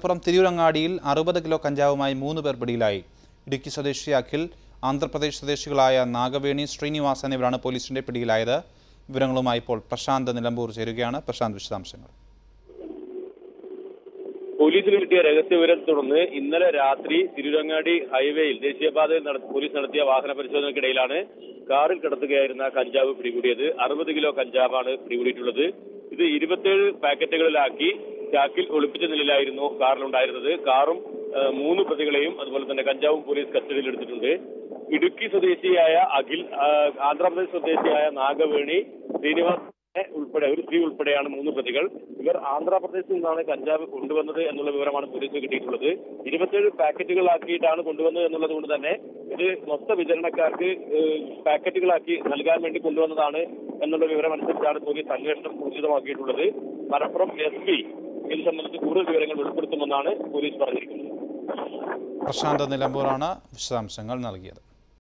മലപ്പുറം തിരൂരങ്ങാടിയിൽ അറുപത് കിലോ കഞ്ചാവുമായി മൂന്ന് പേർ പിടിയിലായി ഇടുക്കി സ്വദേശി അഖിൽ ആന്ധ്രാപ്രദേശ് സ്വദേശികളായ നാഗവേണി ശ്രീനിവാസൻ എന്നിവരാണ് പോലീസിന്റെ പിടിയിലായത് വിവരങ്ങളുമായി ഇപ്പോൾ പ്രശാന്ത് നിലമ്പൂർ ചേരുകയാണ് പ്രശാന്ത് വിശദാംശങ്ങൾ പോലീസിന് കിട്ടിയ രഹസ്യ വിവരത്തെ തുടർന്ന് ഇന്നലെ രാത്രി തിരുരങ്ങാടി ഹൈവേയിൽ ദേശീയപാതയിൽ നട- പോലീസ് നടത്തിയ വാഹന പരിശോധനയ്ക്കിടയിലാണ് കാറിൽ കിടത്തുകയായിരുന്ന കഞ്ചാവ് പിടികൂടിയത് അറുപത് കിലോ കഞ്ചാവാണ് പിടികൂടിയിട്ടുള്ളത് ഇത് ഇരുപത്തേഴ് പാക്കറ്റുകളിലാക്കി ചാക്കിൽ ഒളിപ്പിച്ച നിലയിലായിരുന്നു കാറിലുണ്ടായിരുന്നത് കാറും ആ, മൂന്ന് പ്രതികളെയും അതുപോലെ തന്നെ കഞ്ചാവും പോലീസ് കസ്റ്റഡിയിൽ എടുത്തിട്ടുണ്ട് ഇടുക്കി സ്വദേശിയായ അഖിൽ ആ, ആന്ധ്രാപ്രദേശ് സ്വദേശിയായ നാഗവേണി ശ്രീനിവാസ് ഉൾപ്പെടെ ഒരു സ്ത്രീ ഉൾപ്പെടെയാണ് മൂന്ന് പ്രതികൾ ഇവർ ആന്ധ്രാപ്രദേശിൽ നിന്നാണ് കഞ്ചാവ് കൊണ്ടുവന്നത് എന്നുള്ള വിവരമാണ് പോലീസിന് കിട്ടിയിട്ടുള്ളത് ഇരുപത്തേഴ് പാക്കറ്റുകളാക്കിയിട്ടാണ് കൊണ്ടുവന്നത് എന്നുള്ളത് കൊണ്ട് തന്നെ ഇത് മൊത്ത വിതരണക്കാർക്ക് ഏഹ്, പാക്കറ്റുകളാക്കി നൽകാൻ വേണ്ടി കൊണ്ടുവന്നതാണ് എന്നുള്ള വിവരം അനുസരിച്ചാണ് പോലീസ് അന്വേഷണം ഊർജിതമാക്കിയിട്ടുള്ളത് മലപ്പുറം എസ് പി ഇത് സംബന്ധിച്ച് കൂടുതൽ വിവരങ്ങൾ വെളിപ്പെടുത്തുമെന്നാണ് പോലീസ് പറഞ്ഞിരിക്കുന്നത് പ്രശാന്ത് നിലമ്പൂറാണ് വിശദാംശങ്ങൾ നൽകിയത്